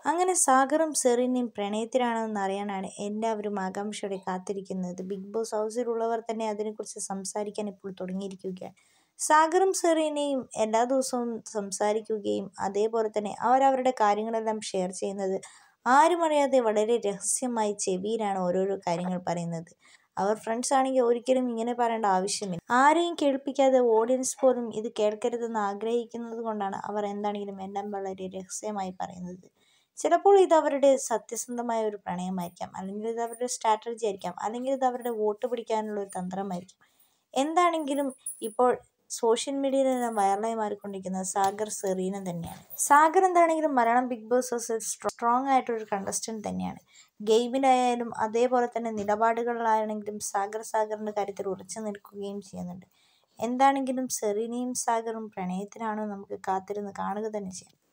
അങ്ങനെ സാഗറും സെറീനയും പ്രണയത്തിലാണെന്ന് അറിയാനാണ് എല്ലാവരും ആകാംക്ഷയോടെ കാത്തിരിക്കുന്നത് ബിഗ് ബോസ് ഹൗസിലുള്ളവർ തന്നെ അതിനെക്കുറിച്ച് സംസാരിക്കാൻ ഇപ്പോൾ തുടങ്ങിയിരിക്കുകയാണ് സാഗറും സെറീനയും എല്ലാ ദിവസവും സംസാരിക്കുകയും അതേപോലെ തന്നെ അവരവരുടെ കാര്യങ്ങളെല്ലാം ഷെയർ ചെയ്യുന്നത് ആരും അറിയാതെ വളരെ രഹസ്യമായി ചെവിയിലാണ് ഓരോരോ കാര്യങ്ങൾ പറയുന്നത് അവർ ഫ്രണ്ട്സ് ആണെങ്കിൽ ഒരിക്കലും ഇങ്ങനെ പറയേണ്ട ആവശ്യമില്ല ആരെയും കേൾപ്പിക്കാതെ ഓഡിയൻസ് പോലും ഇത് കേൾക്കരുതെന്ന് ആഗ്രഹിക്കുന്നത് കൊണ്ടാണ് അവർ എന്താണെങ്കിലും എല്ലാം വളരെ രഹസ്യമായി പറയുന്നത് ചിലപ്പോൾ ഇത് അവരുടെ സത്യസന്ധമായ ഒരു പ്രണയമായിരിക്കാം അല്ലെങ്കിൽ ഇത് അവരുടെ സ്ട്രാറ്റജി ആയിരിക്കാം അല്ലെങ്കിൽ ഇത് അവരുടെ വോട്ട് പിടിക്കാനുള്ള ഒരു തന്ത്രമായിരിക്കും എന്താണെങ്കിലും ഇപ്പോൾ സോഷ്യൽ മീഡിയയിലെല്ലാം വൈറലായി മാറിക്കൊണ്ടിരിക്കുന്നത് സാഗർ സെറീന തന്നെയാണ് സാഗർ എന്താണെങ്കിലും മലയാളം ബിഗ് ബോസ് ഹൗസിൽ സ്ട്രോങ് ആയിട്ടൊരു കണ്ടസ്റ്റൻറ്റ് തന്നെയാണ് ഗെയിമിലായാലും അതേപോലെ തന്നെ നിലപാടുകളിലാണെങ്കിലും സാഗർ സാഗറിൻ്റെ കാര്യത്തിൽ ഉറച്ചു നിൽക്കുകയും ചെയ്യുന്നുണ്ട് എന്താണെങ്കിലും സെറീനയും സാഗറും പ്രണയത്തിലാണോ നമുക്ക് കാത്തിരുന്ന് കാണുക തന്നെ ചെയ്യാം